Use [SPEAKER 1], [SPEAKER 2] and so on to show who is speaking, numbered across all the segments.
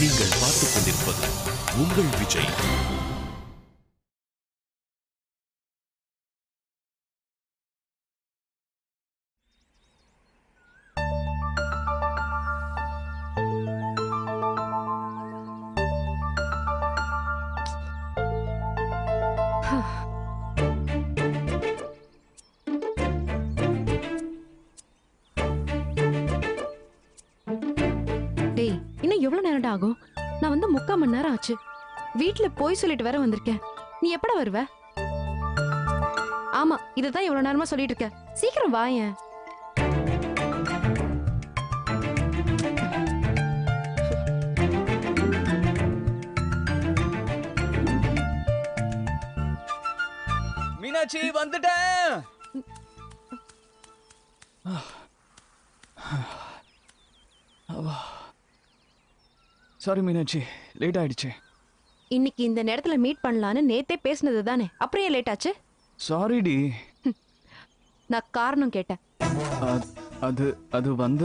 [SPEAKER 1] நீங்கள் பார்த்துக் கொண்டிருப்பது உங்கள் விஜய்
[SPEAKER 2] டேய் இன்னும் எவ்வளவு நேரம்டா ஆகும் நான் வந்து முக்கால் மணி நேரம் ஆச்சு வீட்ல போய் சொல்லிட்டு வேற வந்திருக்கேன் நீ எப்பட வருவ ஆமா இதுதான் இவ்வளவு நேரமா சொல்லிட்டு இருக்க சீக்கிரம் வாயேன்
[SPEAKER 3] மீனாட்சி வந்துட்டேன் சாரி மீனாட்சி லேட் ஆயிடுச்சு
[SPEAKER 2] இன்னைக்கு இந்த நேரத்துல மீட் பண்ணலான்னு நேத்தே பேசுனது தானே அப்புறம் ஏன் லேட் ஆச்சு
[SPEAKER 3] சாரிடி
[SPEAKER 2] நான் காரணம் கேட்டேன்
[SPEAKER 3] அது அது வந்து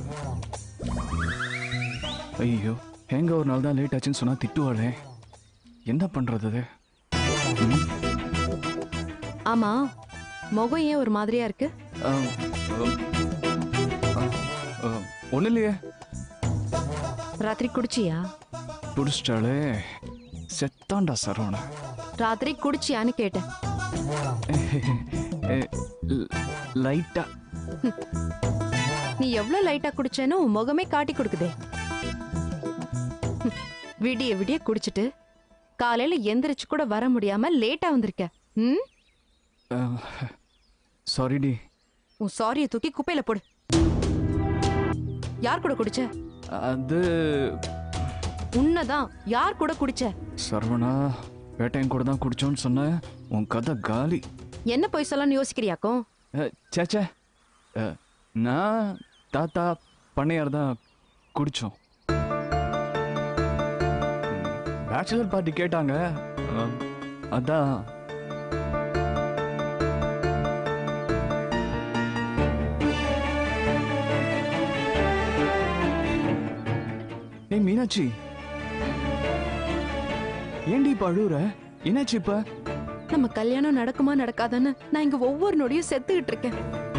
[SPEAKER 3] ஐயோ எங்க ஒரு நாள் தான் லேட் ஆச்சுன்னு சொன்னா திட்டுவாளே என்ன பண்றது அது
[SPEAKER 2] ஆமா முகம் ஏன் ஒரு மாதிரியா இருக்கு
[SPEAKER 3] ஒன்றும் இல்லையே
[SPEAKER 2] ராத்திரி குடிச்சியா
[SPEAKER 3] பிடிச்சிட்டாளே செத்தாண்டா சரவண
[SPEAKER 2] ராத்திரி குடிச்சியான்னு கேட்டேன்
[SPEAKER 3] லைட்டா
[SPEAKER 2] நீ எவ்வளவு லைட்டா குடிச்சேன்னு உன் முகமே காட்டி கொடுக்குதே ஹம், விடிய விடிய குடிச்சிட்டு காலையில எந்திரிச்சு கூட வர முடியாம லேட்டா வந்திருக்க ம்
[SPEAKER 3] சாரிடி
[SPEAKER 2] உன் சாரியை தூக்கி குப்பையில போடு யார் கூட குடிச்ச
[SPEAKER 3] அது
[SPEAKER 2] உன்னதான் யார் கூட குடிச்ச
[SPEAKER 3] சரவணா வேட்டையன் கூட தான் குடிச்சோன்னு சொன்ன உன் கதை காலி
[SPEAKER 2] என்ன போய் சொல்லணும்னு யோசிக்கிறியாக்கும்
[SPEAKER 3] அஹ், சேச்சே அஹ், நான் தாத்தா பண்ணையார் தான் குடித்தோம் பேச்சுலர் பார்ட்டி கேட்டாங்க அஹ், அதான் ஏய் மீனாட்சி ஏண்டி இப்ப அழுவுற என்னாச்சு இப்ப
[SPEAKER 2] நம்ம கல்யாணம் நடக்குமா நடக்காதான்னு நான் இங்க ஒவ்வொரு நொடியும் செத்துக்கிட்டு இருக்கேன்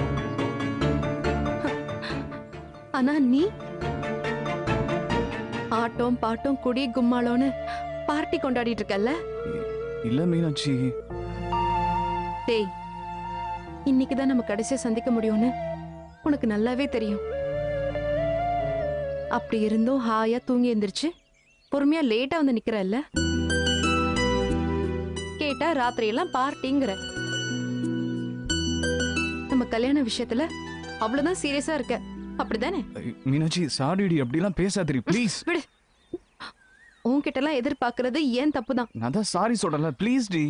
[SPEAKER 2] ஆனா நீ ஆட்டம் பாட்டம் குடி கும்மாளோன்னு பார்ட்டி கொண்டாடிட்டு இருக்கல்ல
[SPEAKER 3] இல்ல மீனாட்சி
[SPEAKER 2] டேய் இன்னைக்குதான் நம்ம கடைசியா சந்திக்க முடியும்னு உனக்கு நல்லாவே தெரியும் அப்படி இருந்தும் ஹாயா தூங்கி எந்திரிச்சு பொறுமையா லேட்டா வந்து நிக்கிறல்ல கேட்டா ராத்திரி எல்லாம் பார்ட்டிங்கிற நம்ம கல்யாண விஷயத்துல அவ்வளவுதான் சீரியஸா இருக்க அப்படிதானே
[SPEAKER 3] ஐ- மீனாட்சி சாரிடி அப்படிலாம் பேசாதடி ப்ளீஸ்
[SPEAKER 2] விடு உன்கிட்ட எல்லாம் எதிர்பார்க்கறது ஏன் தப்புதான்
[SPEAKER 3] நான் தான் சாரி சொல்றல ப்ளீஸ் டி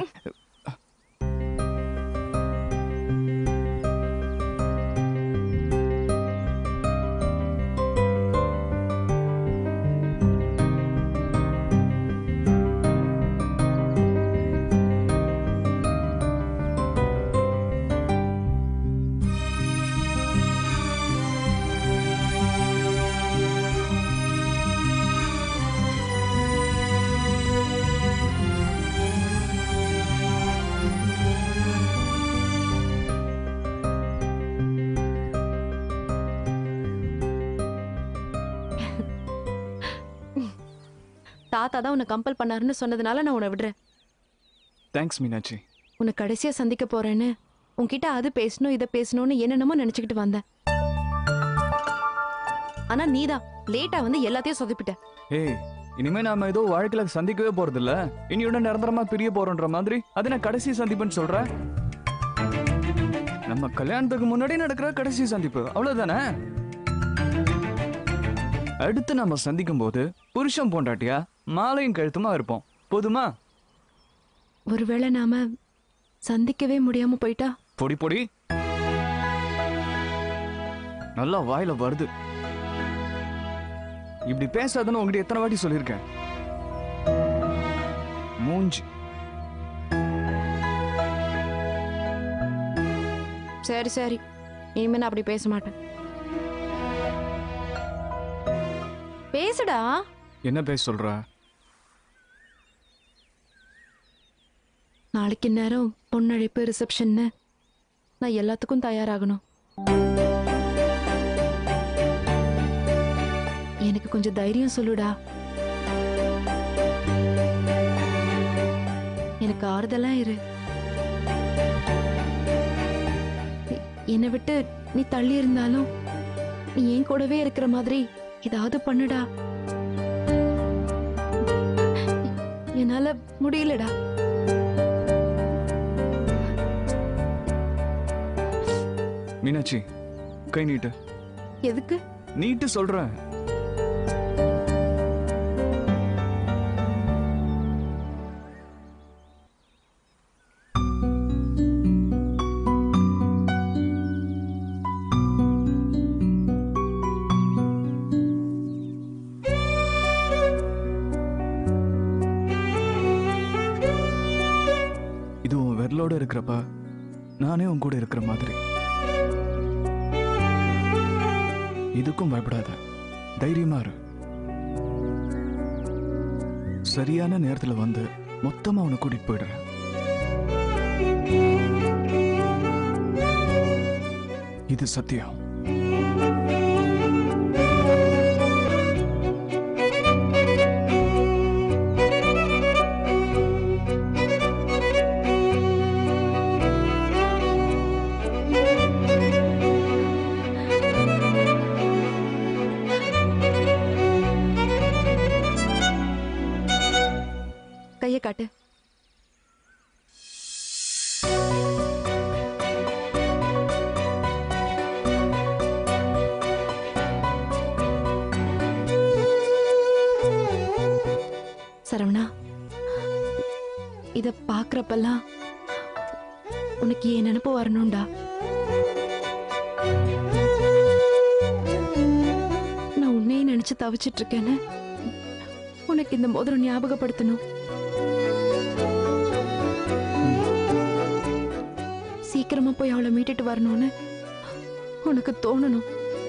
[SPEAKER 2] தாத்தா தான் உன்னை கம்பல் பண்ணாருன்னு சொன்னதுனால நான் உன்னை விடுறேன்
[SPEAKER 3] தேங்க்ஸ் மீனாட்சி
[SPEAKER 2] உன்னை கடைசியா சந்திக்க போறேன்னு உன்கிட்ட அது பேசணும் இதை பேசணும்னு என்னென்னமோ நினைச்சுக்கிட்டு வந்தேன் ஆனா நீதான் லேட்டா வந்து எல்லாத்தையும் சொதப்பிட்ட
[SPEAKER 3] ஏய் இனிமே நாம ஏதோ வாழ்க்கையில சந்திக்கவே போறது இல்ல இனியோட நிரந்தரமா பிரிய போறோன்ற மாதிரி அது நான் கடைசி சந்திப்புன்னு சொல்ற நம்ம கல்யாணத்துக்கு முன்னாடி நடக்கிற கடைசி சந்திப்பு அவ்வளவுதானே அடுத்து நம்ம சந்திக்கும் போது புருஷன் பொண்டாட்டியா மாலையும் கழுத்துமா இருப்போம் போதுமா
[SPEAKER 2] ஒருவேளை நாம சந்திக்கவே முடியாம போயிட்டா
[SPEAKER 3] பொடி பொடி நல்லா வாயில வருது இப்படி பேசாதன்னு உங்ககிட்ட எத்தனை வாட்டி சொல்லியிருக்கேன் மூஞ்சி
[SPEAKER 2] சரி சரி இனிமே நான் அப்படி பேச மாட்டேன் பேசுடா
[SPEAKER 3] என்ன பேச சொல்ற
[SPEAKER 2] நாளைக்கு நேரம் பொண்ணழைப்பு ரிசப்ஷன்னு நான் எல்லாத்துக்கும் தயாராகணும் எனக்கு கொஞ்சம் தைரியம் சொல்லுடா எனக்கு ஆறுதலா இரு எ- என்னை விட்டு நீ தள்ளி இருந்தாலும் நீ என் கூடவே இருக்கிற மாதிரி ஏதாவது பண்ணுடா என்னால முடியலடா
[SPEAKER 3] மீனாட்சி கை நீட்டு
[SPEAKER 2] எதுக்கு
[SPEAKER 3] நீட்டு சொல்றேன் இது உன் விரலோட இருக்கிறப்ப நானே உன் கூட இருக்கிற மாதிரி இதுக்கும் பயப்படாத தைரியமா இரு சரியான நேரத்துல வந்து மொத்தமா அவனை கூட்டிட்டு போயிடுறேன் இது சத்தியம்
[SPEAKER 2] கைய காட்டு சரவணா இத பாக்குறப்பெல்லாம் உனக்கு என் நினைப்பு வரணும்டா நான் உன்னையே நினைச்சு தவிச்சிட்டு இருக்கேன்னு உனக்கு இந்த மோதிரம் ஞாபகப்படுத்தணும் சீக்கிரமா போய் அவளை மீட்டுட்டு வரணும்னு உனக்கு தோணணும்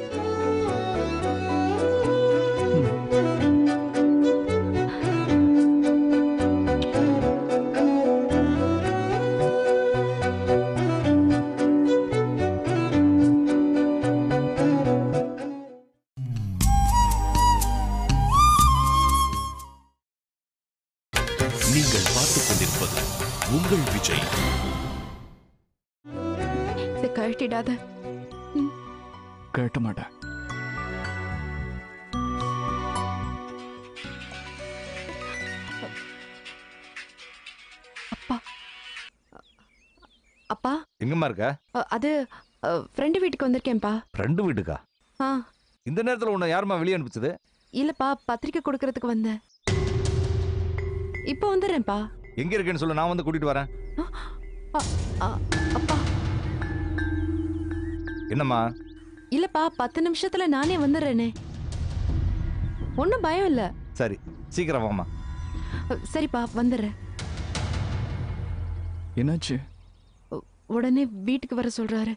[SPEAKER 1] நீங்கள் பார்த்துக் கொண்டிருப்பது உங்கள் விஜய்
[SPEAKER 2] இதை கழட்டிடாத
[SPEAKER 3] கேட்ட மாட்டேன்
[SPEAKER 2] அப்பா அப்பா
[SPEAKER 4] எங்கம்மா இருக்க
[SPEAKER 2] அ, அது ஃப்ரெண்டு வீட்டுக்கு வந்திருக்கேன்ப்பா
[SPEAKER 4] ஃப்ரெண்டு வீட்டுக்கா
[SPEAKER 2] ஆ
[SPEAKER 4] இந்த நேரத்துல உன்னை யாரும்மா வெளியே அனுப்பிச்சது
[SPEAKER 2] இல்லப்பா பத்திரிக்கை கொடுக்கறதுக்கு வந்தேன் இப்போ வந்துடுறேன்ப்பா
[SPEAKER 4] எங்க இருக்கேன்னு சொல்லு நான் வந்து கூட்டிட்டு வரேன்
[SPEAKER 2] அ, அ, அப்பா
[SPEAKER 4] என்னம்மா
[SPEAKER 2] இல்லப்பா பத்து நிமிஷத்துல நானே வந்துடுறேனே ஒன்றும் பயம் இல்லை
[SPEAKER 4] சரி சீக்கிரம் வாம்மா
[SPEAKER 2] சரிப்பா வந்துடுறேன்
[SPEAKER 3] என்னாச்சு
[SPEAKER 2] உ- உடனே வீட்டுக்கு வர சொல்றாரு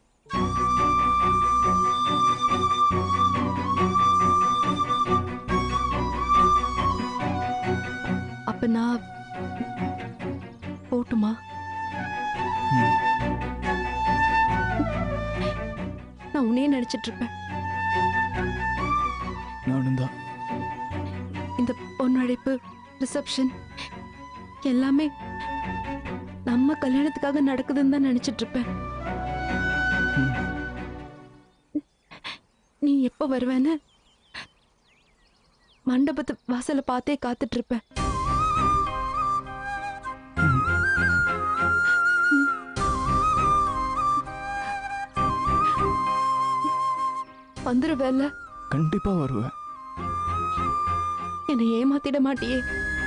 [SPEAKER 2] அப்ப நான் போட்டுமா நான் உன்னையே நினைச்சிட்டு இருப்பேன்
[SPEAKER 3] நானும் தான்
[SPEAKER 2] இந்த பொண்ணழைப்பு ரிசப்ஷன் எல்லாமே நம்ம கல்யாணத்துக்காக நடக்குதுன்னு தான் நினைச்சிட்டு இருப்பேன் நீ எப்ப வருவேன்னு மண்டபத்து வாசல பார்த்தே காத்துட்டு இருப்பேன் வந்துருவேல்ல
[SPEAKER 3] கண்டிப்பா வருவேன்
[SPEAKER 2] என்னை ஏமாத்திட மாட்டியே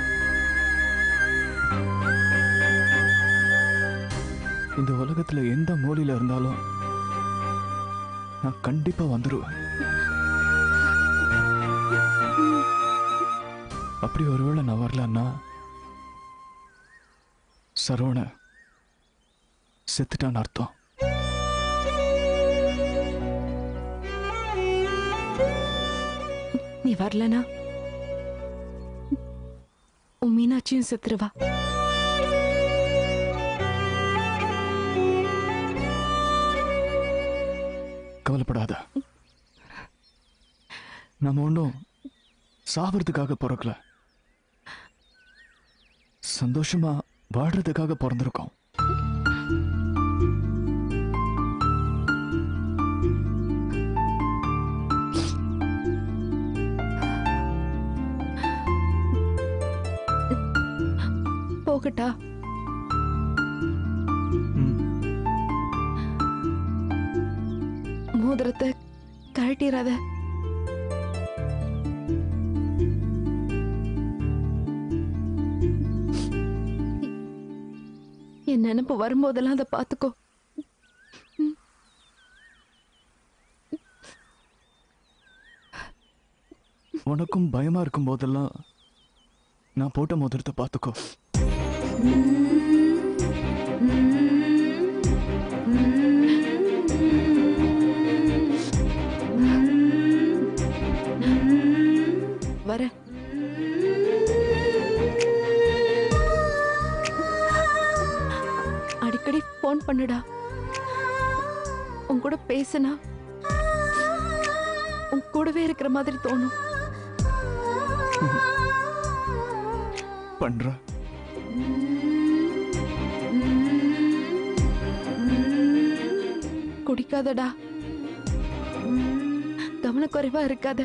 [SPEAKER 3] இந்த உலகத்துல எந்த மூலையில இருந்தாலும் நான் கண்டிப்பா வந்துருவேன் அப்படி ஒருவேளை நான் வரலன்னா சரவண செத்துட்டான்னு அர்த்தம்
[SPEAKER 2] நீ வரலனா உன் மீனாட்சியும் செத்துருவா
[SPEAKER 3] கவலைப்படாத நம்ம ஒன்றும் சாவறதுக்காக பிறக்கல சந்தோஷமா வாழ்றதுக்காக பிறந்திருக்கோம்
[SPEAKER 2] போகட்டா
[SPEAKER 3] ம்.
[SPEAKER 2] மோதிரத்தை கழட்டிடாத என் நினைப்பு வரும்போதெல்லாம் அதை பார்த்துக்கோ
[SPEAKER 3] உனக்கும் பயமா இருக்கும் போதெல்லாம் நான் போட்ட மோதிரத்தை பார்த்துக்கோ
[SPEAKER 2] வர அடிக்கடி ஃபோன் பண்ணுடா உன் கூட பேசுனா உன் கூடவே இருக்கிற மாதிரி தோணும்
[SPEAKER 3] பண்ற
[SPEAKER 2] குடிக்காதடா கவனக்குறைவா இருக்காத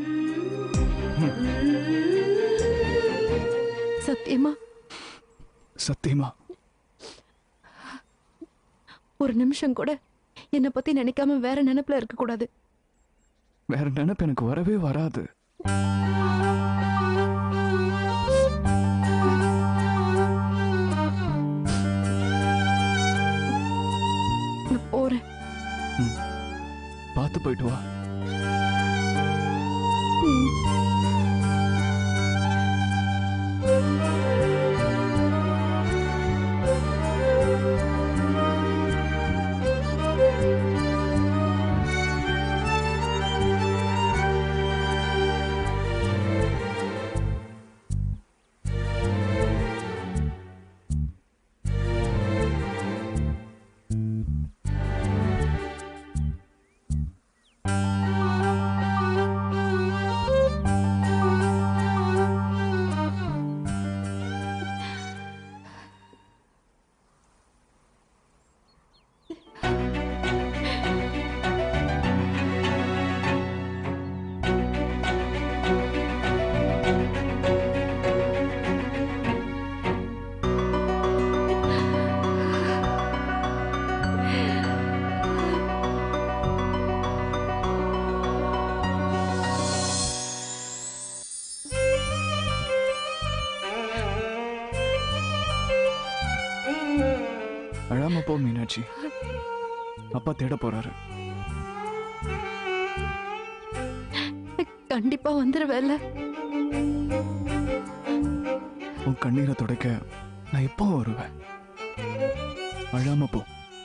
[SPEAKER 2] சத்தியமா
[SPEAKER 3] சத்தியமா
[SPEAKER 2] ஒரு நிமிஷம் கூட என்னை பத்தி நினைக்காம வேற நினைப்புல இருக்க கூடாது
[SPEAKER 3] வேற நினைப்பு எனக்கு வரவே வராது
[SPEAKER 2] நான் போறேன்
[SPEAKER 3] பார்த்து போயிட்டு வா அழாம போ மீனாட்சி அப்பா தேட போறாரு
[SPEAKER 2] கண்டிப்பா வந்துருவேல
[SPEAKER 3] உன் கண்ணீரை துடைக்க நான் எப்போ வருவேன் அழாம போ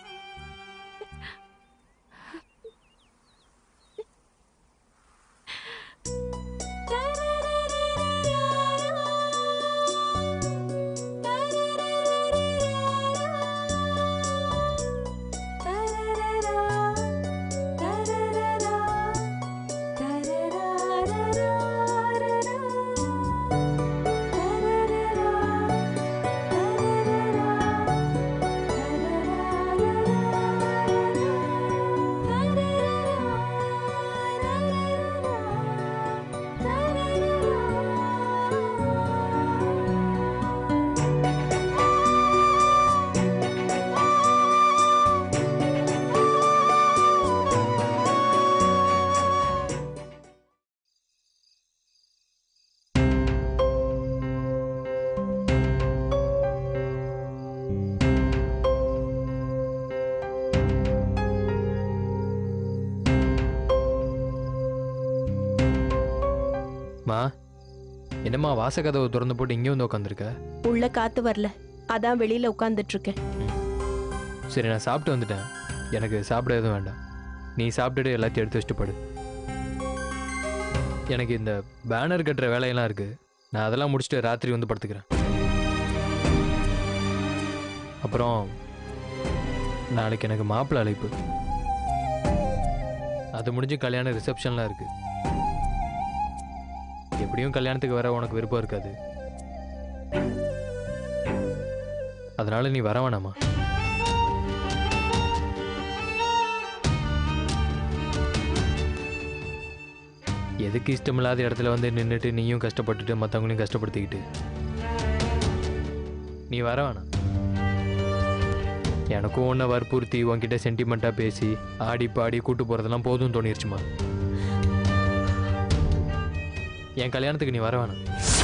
[SPEAKER 5] மா என்னம்மா வாசக்கதவை திறந்து போட்டு இங்கே வந்து உட்காந்துருக்க
[SPEAKER 6] உள்ள காத்து வரல அதான் வெளியில உட்கார்ந்துட்டு இருக்கேன்
[SPEAKER 5] சரி நான் சாப்பிட்டு வந்துட்டேன் எனக்கு சாப்பிட எதுவும் வேண்டாம் நீ சாப்பிட்டுட்டு எல்லாத்தையும் எடுத்து வச்சுட்டு படு எனக்கு இந்த பேனர் கட்டுற வேலையெல்லாம் இருக்கு நான் அதெல்லாம் முடிச்சுட்டு ராத்திரி வந்து படுத்துக்கிறேன் அப்புறம் நாளைக்கு எனக்கு மாப்பிள்ளை அழைப்பு அது முடிஞ்சு கல்யாண ரிசப்ஷன்லாம் இருக்கு எப்படியும் கல்யாணத்துக்கு வர உனக்கு விருப்பம் இருக்காது அதனால நீ வர வேணாமா எதுக்கு இஷ்டமில்லாத இடத்துல வந்து நின்றுட்டு நீயும் கஷ்டப்பட்டுட்டு மற்றவங்களையும் கஷ்டப்படுத்திக்கிட்டு நீ வர வேணாம் எனக்கும் ஒன்றை வற்புறுத்தி உன்கிட்ட சென்டிமெண்ட்டாக பேசி ஆடி பாடி கூட்டு போகிறதெல்லாம் போதும் தோணிருச்சுமா என் கல்யாணத்துக்கு நீ வர வேணாம்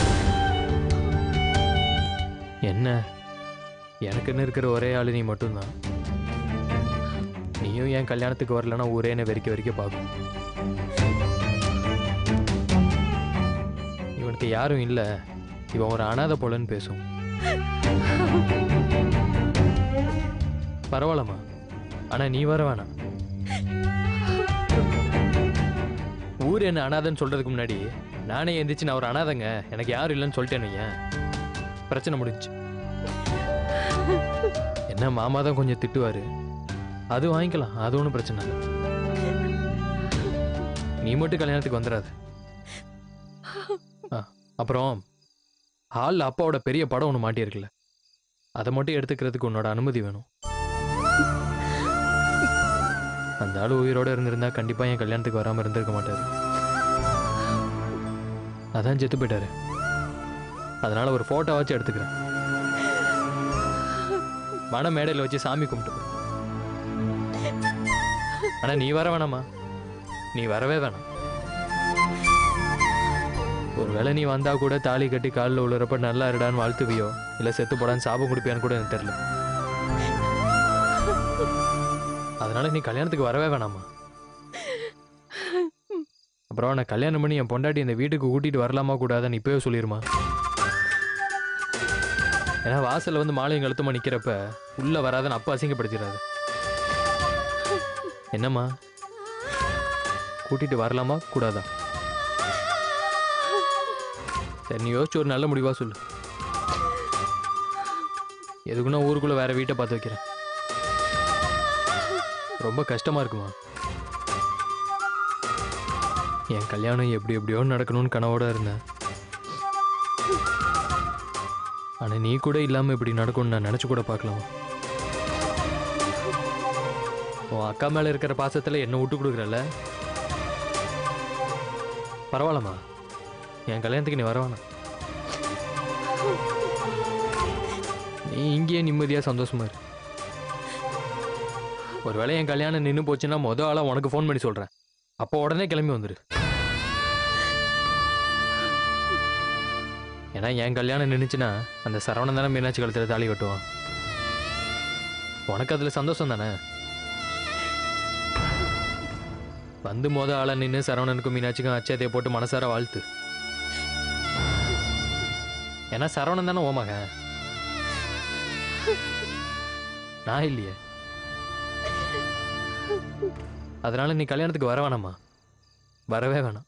[SPEAKER 5] என்ன எனக்குன்னு இருக்கிற ஒரே ஆள் நீ மட்டும்தான் நீயும் என் கல்யாணத்துக்கு வரலன்னா ஊரே என்னை வெறிக்க வெறிக்க பார்க்கும் இவனுக்கு யாரும் இல்லை இவன் ஒரு அனாதை போலன்னு பேசும் பரவாயில்லம்மா ஆனா நீ வர வேணாம் ஊர் என்ன அனாதைன்னு சொல்றதுக்கு முன்னாடி நானே எந்திரிச்சு நான் ஒரு அனாதைங்க எனக்கு யாரும் இல்லைன்னு சொல்லிட்டேன்னு ஏன் பிரச்சனை முடிஞ்சு என்ன மாமா தான் கொஞ்சம் திட்டுவாரு அது வாங்கிக்கலாம் அது ஒன்றும் பிரச்சனை இல்லை நீ மட்டும் கல்யாணத்துக்கு வந்துடாத ஆ, அப்புறம் ஹாலில் அப்பாவோட பெரிய படம் ஒன்று மாட்டியிருக்குல்ல அதை மட்டும் எடுத்துக்கிறதுக்கு உன்னோட அனுமதி வேணும் அந்த ஆள் உயிரோட இருந்திருந்தா கண்டிப்பா என் கல்யாணத்துக்கு வராம இருந்திருக்க மாட்டாரு அதான் செத்து போயிட்டாரு அதனால ஒரு போட்டோ வச்சு எடுத்துக்கிறேன் மன மேடையில் வச்சு சாமி கும்பிட்டு போ. ஆனா நீ வர வேணாமா நீ வரவே வேணாம் ஒருவேளை நீ வந்தா கூட தாலி கட்டி காலில் விழுறப்ப நல்லா இருடான்னு வாழ்த்துவியோ இல்ல செத்து போடான்னு சாபம் கொடுப்பியான்னு கூட எனக்கு தெரியல அதனால நீ கல்யாணத்துக்கு வரவே வேணாமா அப்புறம் நான் கல்யாணம் பண்ணி என் பொண்டாட்டி இந்த வீட்டுக்கு கூட்டிட்டு வரலாமா கூடாதுன்னு இப்பவே சொல்லிருமா ஏன்னா வாசல்ல வந்து மாலையும் கழுத்துமா நிக்கிறப்ப உள்ள வராதன்னு அப்பா அசிங்கப்படுத்திடாது என்னம்மா கூட்டிட்டு வரலாமா கூடாதா சரி நீ யோசிச்சு ஒரு நல்ல முடிவா சொல்லு எதுக்குன்னா ஊருக்குள்ள வேற வீட்டை பார்த்து வைக்கிறேன் ரொம்ப கஷ்டமா இருக்குமா என் கல்யாணம் எப்படி எப்படியோ நடக்கணும்னு கனவோட இருந்தேன் ஆனா நீ கூட இல்லாம இப்படி நடக்கும்னு நான் நினைச்சு கூட பார்க்கலாமா உன் அக்கா மேல இருக்கிற பாசத்துல என்ன விட்டு கொடுக்குறல்ல பரவாயில்லம்மா என் கல்யாணத்துக்கு நீ வர வேணாம் நீ இங்கேயே நிம்மதியா சந்தோஷமா இரு ஒருவேளை என் கல்யாணம் நின்று போச்சுன்னா மொதல் ஆளாக உனக்கு ஃபோன் பண்ணி சொல்கிறேன் அப்போ உடனே கிளம்பி வந்துரு ஏன்னா என் கல்யாணம் நின்றுச்சுன்னா அந்த சரவணன் தானே மீனாட்சி கழுத்தில் தாலி கட்டுவான் உனக்கு அதில் சந்தோஷம் தானே வந்து மொதல் ஆளை நின்று சரவணனுக்கும் மீனாட்சிக்கும் அச்சயத்தை போட்டு மனசார வாழ்த்து ஏன்னா சரவணன் தானே ஓ மகன் நான் இல்லையே அதனால நீ கல்யாணத்துக்கு வர வேணாமா வரவே வேணாம்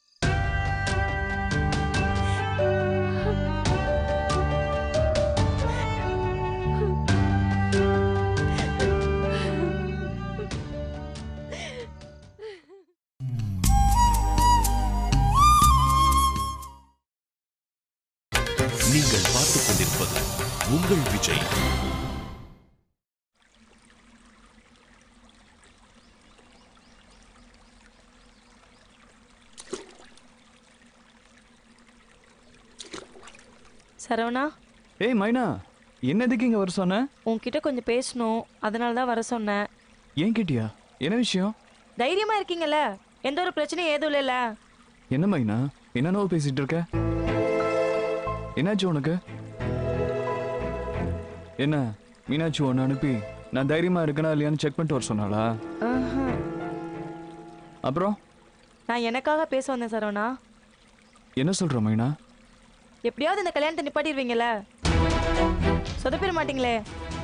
[SPEAKER 1] நீங்கள் பார்த்துக் கொண்டிருப்பது உங்கள் விஜய்
[SPEAKER 6] சரவணா
[SPEAKER 3] ஏய் மைனா என்னதுக்கு இங்க வர சொன்ன
[SPEAKER 6] உன்கிட்ட கொஞ்சம் பேசணும் அதனால தான் வர சொன்னேன்
[SPEAKER 3] ஏன் கேட்டியா என்ன விஷயம்
[SPEAKER 6] தைரியமா இருக்கீங்கல்ல எந்த ஒரு பிரச்சனையும் ஏதும் இல்லைல்ல
[SPEAKER 3] என்ன மைனா என்னென்னவோ பேசிட்டு இருக்க என்னாச்சு உனக்கு என்ன மீனாட்சி ஒன்று அனுப்பி நான் தைரியமா இருக்கேனா இல்லையான்னு செக் பண்ணிட்டு வர சொன்னாளா
[SPEAKER 6] ஆஹா.
[SPEAKER 3] அப்புறம்
[SPEAKER 6] நான் எனக்காக பேச வந்தேன் சரவணா
[SPEAKER 3] என்ன சொல்ற மைனா
[SPEAKER 6] எப்படியாவது இந்த கல்யாணத்தை நிப்பாட்டிடுவீங்கல்ல சொதப்பிட மாட்டீங்களே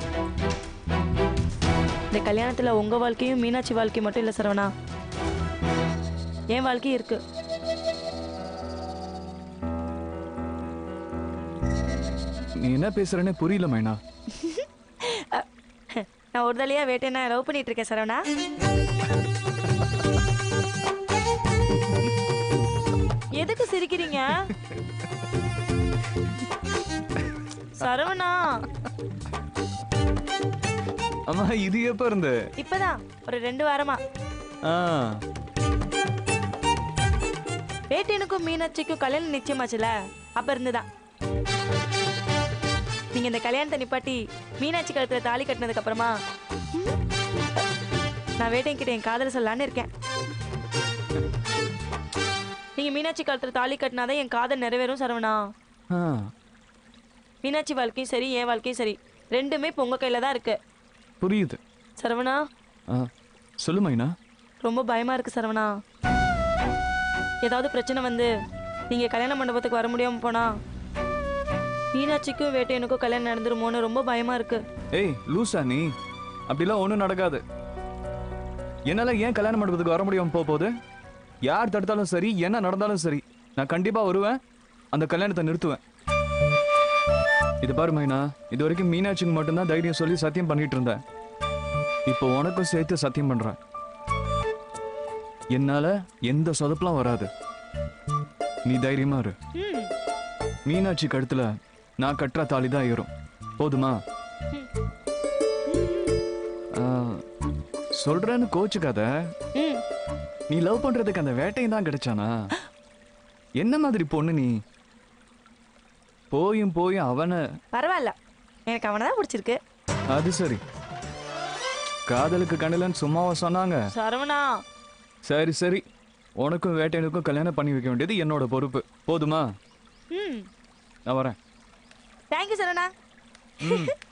[SPEAKER 6] இந்த கல்யாணத்துல உங்க வாழ்க்கையும் மீனாட்சி வாழ்க்கையும் மட்டும் இல்ல சரவணா என் வாழ்க்கையும் இருக்கு
[SPEAKER 3] நீ என்ன பேசுறேன்னு புரியல மைனா
[SPEAKER 6] நான் ஒரு தலியா வேட்டையனை லவ் பண்ணிட்டு இருக்கேன் சரவணா எதுக்கு சிரிக்கிறீங்க சரவணா
[SPEAKER 3] அம்மா இது எப்ப இருந்து
[SPEAKER 6] இப்பதான் ஒரு ரெண்டு வாரமா
[SPEAKER 3] ஆ
[SPEAKER 6] வேட்டையனுக்கும் மீனாட்சிக்கும் கல்யாணம் நிச்சயமாச்சுல அப்ப இருந்துதான் நீங்க இந்த கல்யாணத்தை நிப்பாட்டி மீனாட்சி கழுத்துல தாலி கட்டினதுக்கு அப்புறமா நான் வேட்டையன் கிட்ட என் காதல சொல்லலான்னு இருக்கேன் நீங்க மீனாட்சி கழுத்துல தாலி கட்டினாதான் என் காதல் நிறைவேறும் சரவணா
[SPEAKER 3] ஆ
[SPEAKER 6] மீனாட்சி வாழ்க்கையும் சரி என் வாழ்க்கையும் சரி ரெண்டுமே இப்போ உங்க கையில தான் இருக்கு
[SPEAKER 3] புரியுது
[SPEAKER 6] சரவணா
[SPEAKER 3] ஆ சொல்லு மைனா
[SPEAKER 6] ரொம்ப பயமா இருக்கு சரவணா ஏதாவது பிரச்சனை வந்து நீங்க கல்யாண மண்டபத்துக்கு வர முடியாம போனா மீனாட்சிக்கும் வேட்டையனுக்கும் கல்யாணம் நடந்துருமோன்னு ரொம்ப பயமா இருக்கு
[SPEAKER 3] ஏய் லூசா நீ அப்படிலாம் ஒன்றும் நடக்காது என்னால ஏன் கல்யாண மண்டபத்துக்கு வர முடியாம போக போகுது யார் தடுத்தாலும் சரி என்ன நடந்தாலும் சரி நான் கண்டிப்பா வருவேன் அந்த கல்யாணத்தை நிறுத்துவேன் இது பாரு மைனா இது வரைக்கும் மீனாட்சிக்கு மட்டும்தான் தைரியம் சொல்லி சத்தியம் பண்ணிட்டு இருந்தேன் இப்போ உனக்கும் சேர்த்து சத்தியம் பண்றேன் என்னால எந்த சொதப்பெல்லாம் வராது நீ தைரியமா இரு
[SPEAKER 6] ம்
[SPEAKER 3] மீனாட்சி கழுத்துல நான் கட்டுற தாலி தான் ஏறும் போதுமா ஆ, சொல்றேன்னு கோச்சுக்காத
[SPEAKER 6] ம்
[SPEAKER 3] நீ லவ் பண்றதுக்கு அந்த வேட்டையும் தான் கிடைச்சானா என்ன மாதிரி பொண்ணு நீ போயும் போயும் அவனை
[SPEAKER 6] பரவாயில்ல எனக்கு அவனை தான் பிடிச்சிருக்கு
[SPEAKER 3] அது சரி காதலுக்கு கண்ணிலன்னு சும்மாவா சொன்னாங்க
[SPEAKER 6] சரவணா
[SPEAKER 3] சரி சரி உனக்கும் வேட்டையனுக்கும் கல்யாணம் பண்ணி வைக்க வேண்டியது என்னோட பொறுப்பு போதுமா
[SPEAKER 6] ம்
[SPEAKER 3] நான் வரேன்
[SPEAKER 6] தேங்க்யூ சரவணா
[SPEAKER 3] ம்